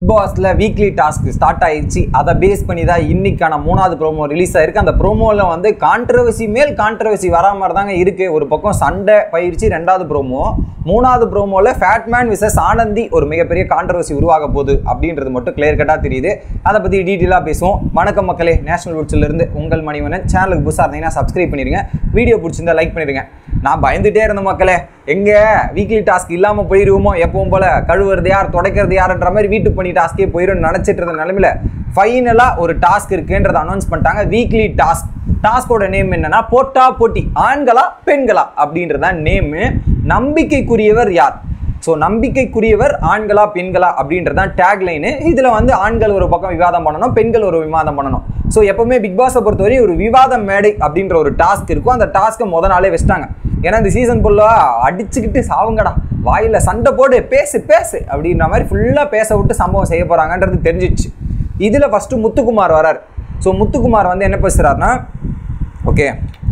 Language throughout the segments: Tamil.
பாஸ்ல வீக்லி டாஸ்க் ஸ்டார்ட் ஆயிடுச்சு அதை பேஸ் பண்ணி தான் இன்னைக்கான மூணாவது ப்ரோமோ ரிலீஸ் ஆயிருக்கு அந்த ப்ரோமோவில் வந்து கான்ட்ரவர்சி மேல் கான்ட்ரவர்சி வரா மாதிரி தாங்க இருக்கு ஒரு பக்கம் சண்டை பயிற்சி ரெண்டாவது ப்ரோமோ மூணாவது ப்ரோமோவில் ஃபேட்மேன் விசஸ் ஆனந்தி ஒரு மிகப்பெரிய கான்ட்ரவர்சி உருவாக போகுது அப்படின்றது மட்டும் கிளியர் கட்டாக தெரியுது அதை பற்றி டீட்டெயிலாக பேசுவோம் வணக்கம் மக்களே நேஷனல் வுட்ஸ்ல இருந்து உங்கள் மணிவனன் சேனலுக்கு புதுசாக இருந்தீங்கன்னா சப்ஸ்கிரைப் பண்ணிடுங்க வீடியோ பிடிச்சிருந்தா லைக் பண்ணிடுங்க நான் பயந்துட்டே இருந்த மக்களே எங்க வீக்லி டாஸ்க் இல்லாம போயிருவோமோ எப்பவும் போல கழுவுறது யார் துடைக்கிறது யாருன்ற மாதிரி வீட்டு பண்ணி டாஸ்கே போயிடும் நினைச்சிட்டு இருந்த நிலைமையில ஃபைனலா ஒரு டாஸ்க் இருக்குன்றத அனௌன்ஸ் பண்ணிட்டாங்க வீக்லி டாஸ்க் டாஸ்கோட நேம் என்னன்னா போட்டா போட்டி ஆண்களா பெண்களா அப்படின்றதான் நேமு நம்பிக்கைக்குரியவர் யார் ஸோ நம்பிக்கைக்குரியவர் ஆண்களா பெண்களா அப்படின்றதான் டேக் லைனு இதில் வந்து ஆண்கள் ஒரு பக்கம் விவாதம் பண்ணணும் பெண்கள் ஒரு விவாதம் பண்ணணும் ஸோ எப்பவுமே பிக் பாஸை பொறுத்தவரை ஒரு விவாத மேடை அப்படின்ற ஒரு டாஸ்க் இருக்கும் அந்த டாஸ்க்கை முத நாளே வச்சிட்டாங்க ஏன்னா இந்த சீசன் ஃபுல்லாக அடிச்சுக்கிட்டு சாவுங்கடா வாயில் சண்டை போடு பேசு பேசு அப்படின்ற மாதிரி ஃபுல்லாக பேச விட்டு சம்பவம் செய்ய போகிறாங்கன்றது தெரிஞ்சிச்சு இதில் ஃபஸ்ட்டு முத்துக்குமார் வரார் ஸோ முத்துக்குமார் வந்து என்ன பேசுகிறாருன்னா ஓகே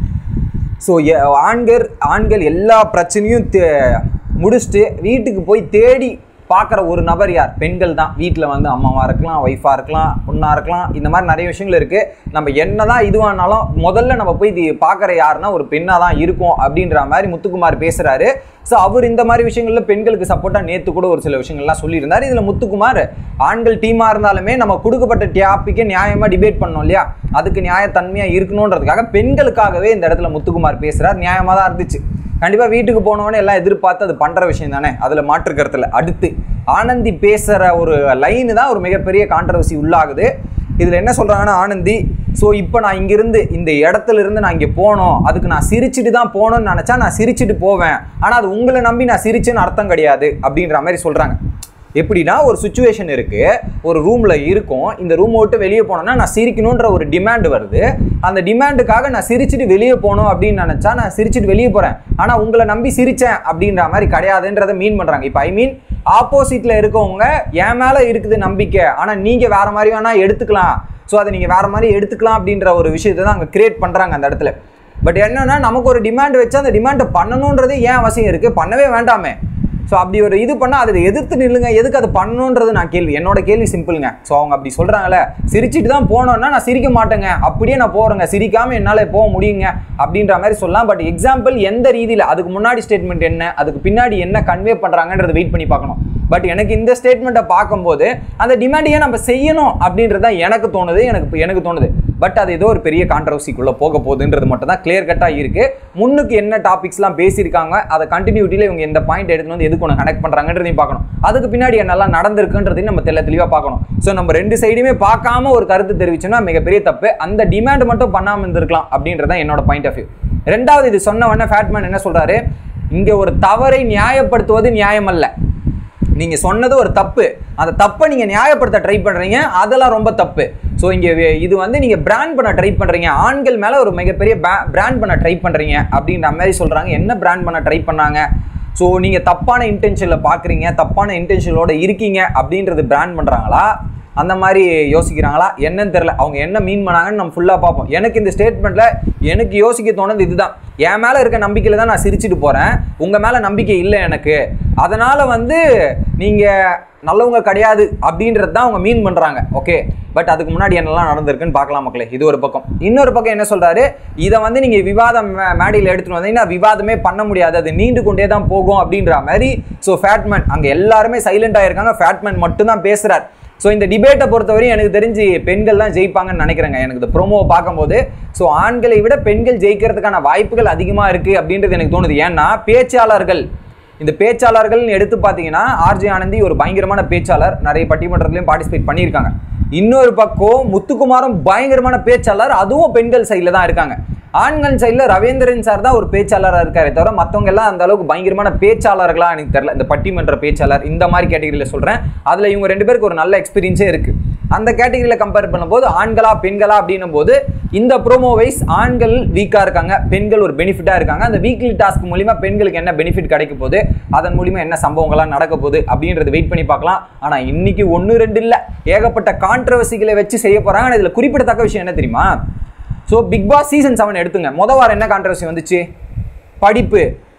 ஸோ ஆண்கள் ஆண்கள் எல்லா பிரச்சனையும் தே- முடிச்சுட்டு வீட்டுக்கு போய் தேடி பார்க்குற ஒரு நபர் யார் பெண்கள் தான் வீட்டில் வந்து அம்மாவாக இருக்கலாம் ஒய்ஃபாக இருக்கலாம் பொண்ணாக இருக்கலாம் இந்த மாதிரி நிறைய விஷயங்கள் இருக்குது நம்ம என்ன தான் இதுவானாலும் முதல்ல நம்ம போய் இது பார்க்குற யாருன்னா ஒரு பெண்ணாக தான் இருக்கும் அப்படின்ற மாதிரி முத்துக்குமார் பேசுகிறாரு ஸோ அவர் இந்த மாதிரி விஷயங்களில் பெண்களுக்கு சப்போர்ட்டாக நேற்று கூட ஒரு சில விஷயங்கள்லாம் சொல்லியிருந்தார் இதில் முத்துக்குமார் ஆண்கள் டீமாக இருந்தாலுமே நம்ம கொடுக்கப்பட்ட டாப்பிக்கை நியாயமாக டிபேட் பண்ணோம் இல்லையா அதுக்கு நியாயத்தன்மையாக இருக்கணுன்றதுக்காக பெண்களுக்காகவே இந்த இடத்துல முத்துக்குமார் பேசுகிறார் நியாயமாக தான் இருந்துச்சு கண்டிப்பாக வீட்டுக்கு போனவொடனே எல்லாம் எதிர்பார்த்து அது பண்ணுற விஷயம் தானே அதில் மாற்று கருத்துல அடுத்து ஆனந்தி பேசுகிற ஒரு லைனு தான் ஒரு மிகப்பெரிய கான்ட்ரவர்சி உள்ளாகுது இதில் என்ன சொல்கிறாங்கன்னா ஆனந்தி ஸோ இப்போ நான் இங்கிருந்து இந்த இடத்துல இருந்து நான் இங்கே போனோம் அதுக்கு நான் சிரிச்சிட்டு தான் போகணும்னு நினச்சா நான் சிரிச்சிட்டு போவேன் ஆனால் அது உங்களை நம்பி நான் சிரிச்சேன்னு அர்த்தம் கிடையாது அப்படின்ற மாதிரி சொல்கிறாங்க எப்படின்னா ஒரு சுச்சுவேஷன் இருக்கு ஒரு ரூம்ல இருக்கும் இந்த ரூமை விட்டு வெளியே போனோம்னா நான் சிரிக்கணுன்ற ஒரு டிமாண்ட் வருது அந்த டிமாண்டுக்காக நான் சிரிச்சிட்டு வெளியே போகணும் அப்படின்னு நினைச்சா நான் சிரிச்சிட்டு வெளியே போறேன் ஆனா உங்களை நம்பி சிரிச்சேன் அப்படின்ற மாதிரி கிடையாதுன்றதை மீன் பண்றாங்க இப்போ ஐ மீன் ஆப்போசிட்ல இருக்கவங்க என் மேல இருக்குது நம்பிக்கை ஆனா நீங்க வேற மாதிரி வேணா எடுத்துக்கலாம் ஸோ அதை நீங்க வேற மாதிரி எடுத்துக்கலாம் அப்படின்ற ஒரு விஷயத்தை தான் அங்கே கிரியேட் பண்றாங்க அந்த இடத்துல பட் என்னன்னா நமக்கு ஒரு டிமாண்ட் வச்சு அந்த டிமாண்டை பண்ணணுன்றது ஏன் அவசியம் இருக்கு பண்ணவே வேண்டாமே ஸோ அப்படி ஒரு இது பண்ணால் அதை எதிர்த்து நில்லுங்க எதுக்கு அது பண்ணணுன்றது நான் கேள்வி என்னோட கேள்வி சிம்பிளுங்க ஸோ அவங்க அப்படி சொல்கிறாங்களே சிரிச்சிட்டு தான் போனோன்னா நான் சிரிக்க மாட்டேங்க அப்படியே நான் போகிறேங்க சிரிக்காமல் என்னால் போக முடியுங்க அப்படின்ற மாதிரி சொல்லலாம் பட் எக்ஸாம்பிள் எந்த ரீதியில் அதுக்கு முன்னாடி ஸ்டேட்மெண்ட் என்ன அதுக்கு பின்னாடி என்ன கன்வே பண்ணுறாங்கன்றதை வெயிட் பண்ணி பார்க்கணும் பட் எனக்கு இந்த ஸ்டேட்மெண்ட்டை பார்க்கும்போது அந்த டிமாண்டையே நம்ம செய்யணும் அப்படின்றது தான் எனக்கு தோணுது எனக்கு எனக்கு தோணுது பட் அது ஏதோ ஒரு பெரிய கான்ட்ரவர்சிக்குள்ளே போக போகுதுன்றது மட்டும் தான் கிளியர் கட்டாக இருக்கு முன்னுக்கு என்ன டாபிக்ஸ்லாம் பேசியிருக்காங்க அதை கண்டினியூட்டியில் இவங்க இந்த பாயிண்ட் எடுத்துன்னு வந்து எதுக்கு ஒன்று கனெக்ட் பண்ணுறாங்கன்றதையும் பார்க்கணும் அதுக்கு பின்னாடி என்னெல்லாம் நடந்திருக்குன்றதையும் நம்ம தெல்ல தெளிவாக பார்க்கணும் ஸோ நம்ம ரெண்டு சைடுமே பார்க்காம ஒரு கருத்து தெரிவிச்சோம்னா மிகப்பெரிய தப்பு அந்த டிமாண்ட் மட்டும் பண்ணாமல் இருந்திருக்கலாம் அப்படின்றது தான் என்னோட பாயிண்ட் ஆஃப் வியூ ரெண்டாவது இது சொன்ன உடனே ஃபேட்மேன் என்ன சொல்றாரு இங்கே ஒரு தவறை நியாயப்படுத்துவது நியாயமல்ல நீங்க சொன்னது ஒரு தப்பு அந்த தப்பை நீங்க நியாயப்படுத்த ட்ரை பண்றீங்க அதெல்லாம் ரொம்ப தப்பு ஸோ இங்க வே- இது வந்து நீங்க பிராண்ட் பண்ண ட்ரை பண்றீங்க ஆண்கள் மேல ஒரு மிகப்பெரிய பிராண்ட் பண்ண ட்ரை பண்றீங்க அப்படின்ற மாதிரி சொல்றாங்க என்ன பிராண்ட் பண்ண ட்ரை பண்ணாங்க ஸோ நீங்க தப்பான இன்டென்ஷனில் பார்க்குறீங்க தப்பான இன்டென்ஷனோட இருக்கீங்க அப்படின்றது பிராண்ட் பண்றாங்களா அந்த மாதிரி யோசிக்கிறாங்களா என்னன்னு தெரியல அவங்க என்ன மீன் பண்ணாங்கன்னு நம்ம ஃபுல்லாக பார்ப்போம் எனக்கு இந்த ஸ்டேட்மெண்ட்டில் எனக்கு யோசிக்க தோணுது இதுதான் என் மேலே இருக்க நம்பிக்கையில் தான் நான் சிரிச்சிட்டு போகிறேன் உங்கள் மேலே நம்பிக்கை இல்லை எனக்கு அதனால் வந்து நீங்கள் நல்லவங்க கிடையாது அப்படின்றது தான் அவங்க மீன் பண்ணுறாங்க ஓகே பட் அதுக்கு முன்னாடி என்னெல்லாம் நடந்திருக்குன்னு பார்க்கலாம் மக்களே இது ஒரு பக்கம் இன்னொரு பக்கம் என்ன சொல்கிறாரு இதை வந்து நீங்கள் விவாதம் மே- மேடையில் எடுத்துகிட்டு வந்தீங்கன்னா விவாதமே பண்ண முடியாது அது நீண்டு கொண்டே தான் போகும் அப்படின்ற மாதிரி ஸோ ஃபேட்மேன் அங்கே எல்லாருமே சைலண்டாக இருக்காங்க ஃபேட்மேன் மட்டும்தான் பேசுகிறார் ஸோ இந்த டிபேட்டை பொறுத்தவரையும் எனக்கு தெரிஞ்சு பெண்கள் தான் ஜெயிப்பாங்கன்னு நினைக்கிறேங்க எனக்கு இந்த ப்ரோமோவை பார்க்கும்போது ஸோ ஆண்களை விட பெண்கள் ஜெயிக்கிறதுக்கான வாய்ப்புகள் அதிகமாக இருக்குது அப்படின்றது எனக்கு தோணுது ஏன்னா பேச்சாளர்கள் இந்த பேச்சாளர்கள்னு எடுத்து பார்த்தீங்கன்னா ஆர்ஜே ஆனந்தி ஒரு பயங்கரமான பேச்சாளர் நிறைய பட்டிமன்றத்துலையும் பார்ட்டிசிபேட் பண்ணியிருக்காங்க இன்னொரு பக்கம் முத்துக்குமாரும் பயங்கரமான பேச்சாளர் அதுவும் பெண்கள் சைடில் தான் இருக்காங்க ஆண்கள் சைடில் ரவீந்திரன் சார் தான் ஒரு பேச்சாளராக இருக்காரே தவிர மற்றவங்க எல்லாம் அந்த அளவுக்கு பயங்கரமான பேச்சாளர்களா எனக்கு தெரியல இந்த பட்டிமன்ற பேச்சாளர் இந்த மாதிரி கேட்டகரியில் சொல்கிறேன் அதில் இவங்க ரெண்டு பேருக்கு ஒரு நல்ல எக்ஸ்பீரியன்ஸே இருக்குது அந்த கேட்டகரியில் கம்பேர் பண்ணும்போது ஆண்களா பெண்களா அப்படின்னும் போது இந்த ப்ரோமோ வைஸ் ஆண்கள் வீக்காக இருக்காங்க பெண்கள் ஒரு பெனிஃபிட்டாக இருக்காங்க அந்த வீக்லி டாஸ்க் மூலிமா பெண்களுக்கு என்ன பெனிஃபிட் கிடைக்க போகுது அதன் மூலிமா என்ன சம்பவங்கள்லாம் நடக்க போகுது அப்படின்றது வெயிட் பண்ணி பார்க்கலாம் ஆனால் இன்னைக்கு ஒன்று ரெண்டு இல்லை ஏகப்பட்ட கான்ட்ரவர்சிகளை வச்சு செய்ய போகிறாங்க ஆனால் இதில் குறிப்பிடத்தக்க விஷயம் என்ன தெரியுமா so Bigg Boss season seven எடுத்துங்க மொதல் வாரம் என்ன கான்ட்ரவர்சி வந்துச்சு படிப்பு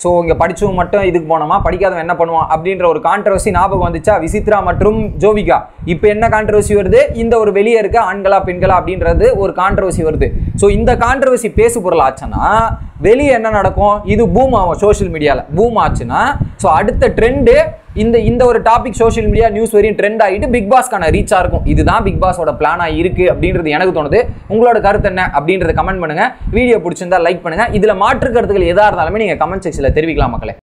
ஸோ இங்கே படிச்சவங்க மட்டும் இதுக்கு போனோமா படிக்காதவன் என்ன பண்ணுவான் அப்படின்ற ஒரு கான்ட்ரவர்சி ஞாபகம் வந்துச்சா விசித்ரா மற்றும் ஜோவிகா இப்போ என்ன கான்ட்ரவர்சி வருது இந்த ஒரு வெளியே இருக்க ஆண்களா பெண்களா அப்படின்றது ஒரு கான்ட்ரவர்சி வருது ஸோ இந்த கான்ட்ரவர்சி பேசு பொருள் ஆச்சுன்னா வெளியே என்ன நடக்கும் இது பூம் ஆகும் சோஷியல் மீடியாவில் பூம் ஆச்சுன்னா ஸோ அடுத்த ட்ரெண்டு இந்த இந்த ஒரு டாபிக் சோஷியல் மீடியா நியூஸ் வரையும் ட்ரெண்ட் ஆகிட்டு பிக் பாஸ்க்கான ரீச்சாக இருக்கும் இதுதான் பிக் பாஸோட பிளானாக இருக்கு அப்படின்றது எனக்கு தோணுது உங்களோட கருத்து என்ன அப்படின்றத கமெண்ட் பண்ணுங்க வீடியோ பிடிச்சிருந்தா லைக் பண்ணுங்க இதில் மாற்று கருத்துக்கள் எதாக இருந்தாலுமே நீங்கள் கமெண்ட் செக்ஷனில் தெரிவிக்கலாம் மக்களே